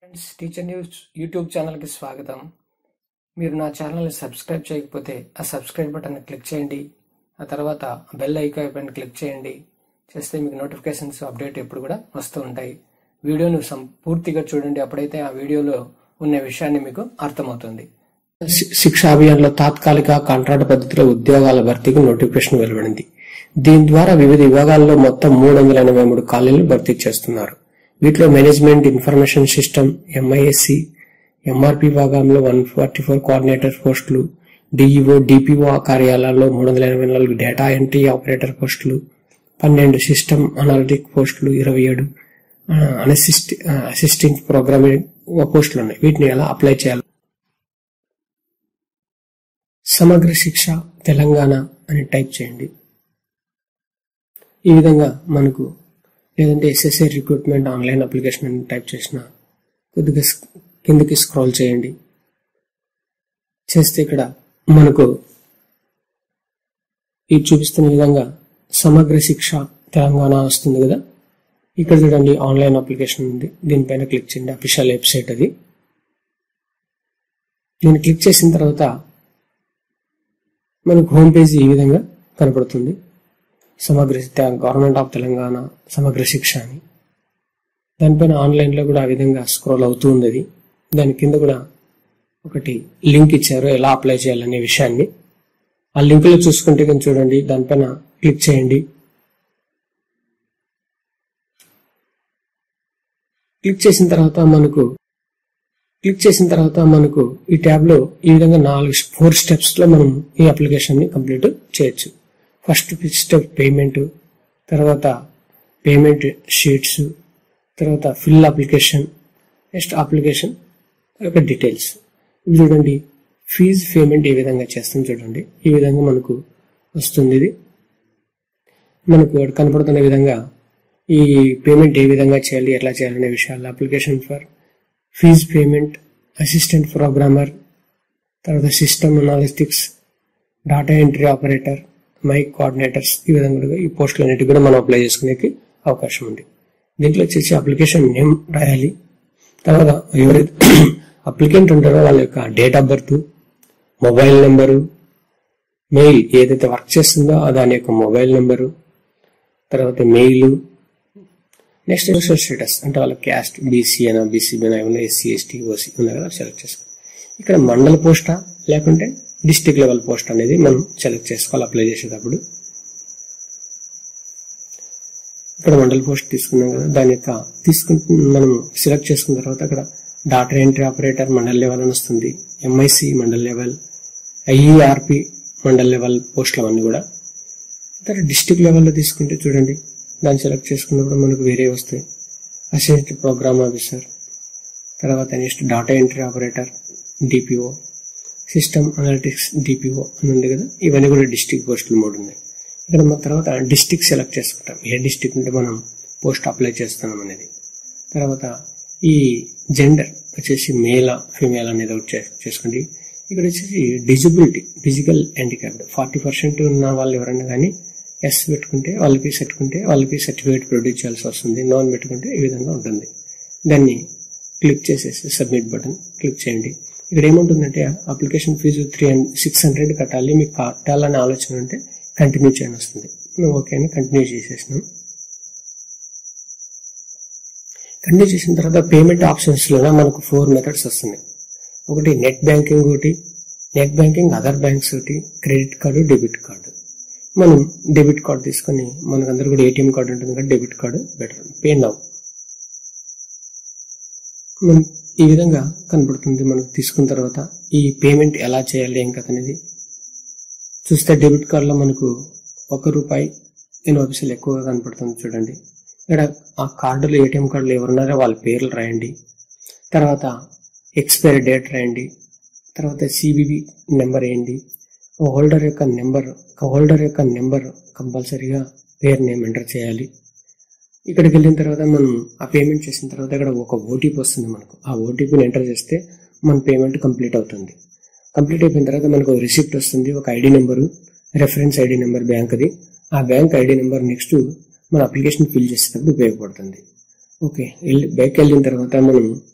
friends teacher news YouTube ఛానల్కి స్వాగతం మీరు నా ఛానల్ని సబ్స్క్రైబ్ చేయకపోతే ఆ సబ్స్క్రైబ్ బటన్ క్లిక్ చేయండి ఆ తర్వాత బెల్ ఐకాన్ పైన క్లిక్ చేయండి చేస్తే మీకు నోటిఫికేషన్స్ అప్డేట్ ఎప్పుడు కూడా వస్తూ ఉంటాయి వీడియోను సం- పూర్తిగా చూడండి అప్పుడైతే ఆ వీడియోలో ఉన్న విషయాన్ని మీకు అర్థమవుతుంది శి- శిక్షా అభియాన్లో తాత్కాలిక కాంట్రాక్ట్ పద్ధతిలో ఉద్యోగాల భర్తీకి నోటిఫికేషన్ వెలువడింది దీని ద్వారా వివిధ విభాగాల్లో మొత్తం మూడు వందల ఎనభై మూడు ఖాళీలు భర్తీ చేస్తున్నారు వీటిలో management information system MISC MRP విభాగంలో వన్ ఫార్టీ ఫోర్ కోఆర్డినేటర్ పోస్టులు డిఈఓ డిపిఓ కార్యాలయాల్లో మూడు వందల ఎనభై నాలుగు డేటా ఎంట్రీ ఆపరేటర్ పోస్టులు పన్నెండు సిస్టమ్ అనాలిటిక్ పోస్టులు ఇరవై ఏడు అసిస్ట్ అసిస్టెంట్ ప్రోగ్రామింగ్ పోస్టులు ఉన్నాయి వీటిని ఎలా అప్లై చేయాలి సమగ్ర శిక్ష తెలంగాణ అని టైప్ చేయండి ఈ విధంగా మనకు లేదంటే ఎస్ఎస్ఐ రిక్రూట్మెంట్ ఆన్లైన్ అప్లికేషన్ అని టైప్ చేసిన కొద్దిగా స్- కిందకి స్క్రోల్ చేయండి చేస్తే ఇక్కడ మనకు ఈ చూపిస్తున్న విధంగా సమగ్ర శిక్ష తెలంగాణ వస్తుంది కదా ఇక్కడ చూడండి ఆన్లైన్ అప్లికేషన్ ఉంది దీనిపైన క్లిక్ చేయండి అఫీషియల్ వెబ్సైట్ అది దీన్ని క్లిక్ చేసిన తర్వాత మనకు హోమ్ పేజ్ ఈ విధంగా కనపడుతుంది సమగ్ర తె- గవర్నమెంట్ ఆఫ్ తెలంగాణ సమగ్ర శిక్ష అని దానిపైన ఆన్లైన్లో కూడా ఆ విధంగా స్క్రోల్ అవుతూ ఉంది అది దాని కింద కూడా ఒకటి లింక్ ఇచ్చారు ఎలా అప్లై చేయాలనే విషయాన్ని ఆ లింక్లో చూసుకుంటే కనుక చూడండి దానిపైన క్లిక్ చేయండి క్లిక్ చేసిన తర్వాత మనకు క్లిక్ చేసిన తర్వాత మనకు ఈ ట్యాబ్ లో ఈ విధంగా నాలుగు ఫోర్ స్టెప్స్ లో మనం ఈ అప్లికేషన్ ని కంప్లీట్ చేయొచ్చు ఫస్ట్ స్టెప్ పేమెంట్ తర్వాత పేమెంట్ షీట్స్ తర్వాత ఫిల్ అప్లికేషన్ నెక్స్ట్ అప్లికేషన్ యొక్క డీటెయిల్స్ ఇది చూడండి ఫీజు పేమెంట్ ఏ విధంగా చేస్తాం చూడండి ఈ విధంగా మనకు వస్తుంది ఇది మనకు అక్కడ కనపడుతున్న విధంగా ఈ పేమెంట్ ఏ విధంగా చేయాలి ఎట్లా చేయాలనే విషయాలు application for fee payment assistant programmer తర్వాత system analytics data entry operator mic coordinators ఈ విధంగా కూడా ఈ పోస్టులన్నిటి కూడా మనం అప్లై చేసుకునే అవకాశం ఉంది దీంట్లో వచ్చేసి అప్లికేషన్ నేమ్ రాయాలి తర్వాత ఎవరైతే అప్లికెంట్ ఉంటారో వాళ్ళ యొక్క date of birth mobile number mail ఏదైతే వర్క్ చేస్తుందో ఆ దాని యొక్క మొబైల్ నెంబరు తర్వాత మెయిల్ నెక్స్ట్ సోషల్ స్టేటస్ అంటే వాళ్ళ క్యాస్ట్ బీసీ అయినా బీసీబీ అయినా ఏమైనా ఎస్సీ ఎస్టీ ఓసీ ఉన్నాయి కదా సెలెక్ట్ చేసుకోవాలి ఇక్కడ మండల పోస్టా లేకుంటే డిస్టిక్ లెవెల్ పోస్ట్ అనేది మనం సెలెక్ట్ చేసుకోవాలి అప్లై చేసేటప్పుడు ఇక్కడ మండల పోస్ట్ తీసుకున్నాం కదా దాని యొక్క తీసుకుంటు మనం సెలెక్ట్ చేసుకున్న తర్వాత అక్కడ data entry operator mandal level అని వస్తుంది MIC mandal level IERP mandal level పోస్టులు అవన్నీ కూడా తర్వాత డిస్టిక్ లెవెల్లో తీసుకుంటే చూడండి దాన్ని సెలెక్ట్ చేసుకున్నప్పుడు మనకు వేరే వస్తాయి అసిస్టెంట్ ప్రోగ్రామ్ ఆఫీసర్ తర్వాత next data entry operator DPO system analytics DPO అని ఉంది కదా ఇవన్నీ కూడా డిస్టిక్ పోస్టులు మూడు ఉన్నాయి ఇక్కడ మన తర్వాత డిస్టిక్ సెలెక్ట్ చేసుకుంటాం ఏ డిస్టిక్ నుండి మనం పోస్ట్ అప్లై చేస్తున్నాం అనేది తర్వాత ఈ జెండర్ వచ్చేసి మేలా ఫిమేల్ అనేది ఒకటి చే- చేసుకోండి ఇక్కడ వచ్చేసి disability physical handicapped forty percent ఉన్న వాళ్ళు ఎవరైనా కానీ ఎస్ పెట్టుకుంటే వాళ్ళకి పెట్టుకుంటే వాళ్ళకి సర్టిఫికేట్ ప్రొడ్యూస్ చేయాల్సి వస్తుంది నాన్ పెట్టుకుంటే ఈ విధంగా ఉంటుంది దాన్ని క్లిక్ చేసేసి సబ్మిట్ బటన్ క్లిక్ చేయండి ఇక్కడ ఏముంటుందంటే application fee three six hundred కట్టాలి మీకు కట్టాలనే ఆలోచన ఉంటే కంటిన్యూ చేయని వస్తుంది నువ్వు ఓకే అని కంటిన్యూ చేసేసినాం కంటిన్యూ చేసిన తర్వాత పేమెంట్ ఆప్షన్స్ లో మనకు ఫోర్ మెథడ్స్ వస్తున్నాయి ఒకటి నెట్ బ్యాంకింగ్ ఒకటి నెట్ బ్యాంకింగ్ అదర్ బ్యాంక్స్ ఒకటి క్రెడిట్ కార్డు డెబిట్ కార్డు మనం డెబిట్ కార్డు తీసుకొని మనకందరూ కూడా ఏటీఎం కార్డు ఉంటుంది కదా debit card better pay now మనం ఈ విధంగా కనబడుతుంది మనకు తీసుకున్న తర్వాత ఈ పేమెంట్ ఎలా చేయాలి ఏం కథ అనేది చూస్తే డెబిట్ కార్డులో మనకు ఒక రూపాయి ఎనభై పైసలు ఎక్కువగా కనపడుతుంది చూడండి ఇక్కడ ఆ కార్డులు ఏటీఎం కార్డులు ఎవరున్నారో వాళ్ళ పేర్లు రాయండి తర్వాత ఎక్స్పైరీ డేట్ రాయండి తర్వాత సిబిబి నెంబర్ వేయండి హోల్డర్ యొక్క నెంబర్ హోల్డర్ యొక్క నెంబర్ కంపల్సరీగా పేరు నేమ్ ఎంటర్ చేయాలి ఇక్కడికి వెళ్ళిన తర్వాత మనం ఆ పేమెంట్ చేసిన తర్వాత ఇక్కడ ఒక ఓటీపీ వస్తుంది మనకు ఆ ఓటీపీని ఎంటర్ చేస్తే మన పేమెంట్ కంప్లీట్ అవుతుంది కంప్లీట్ అయిపోయిన తర్వాత మనకు రిసిప్ట్ వస్తుంది ఒక ID number reference ID number బ్యాంక్ది ఆ బ్యాంక్ ఐడి నెంబర్ నెక్స్ట్ మన అప్లికేషన్ ఫిల్ చేసేటప్పుడు ఉపయోగపడుతుంది ఓకే వెళ్ళి బ్యాక్ వెళ్ళిన తర్వాత మనం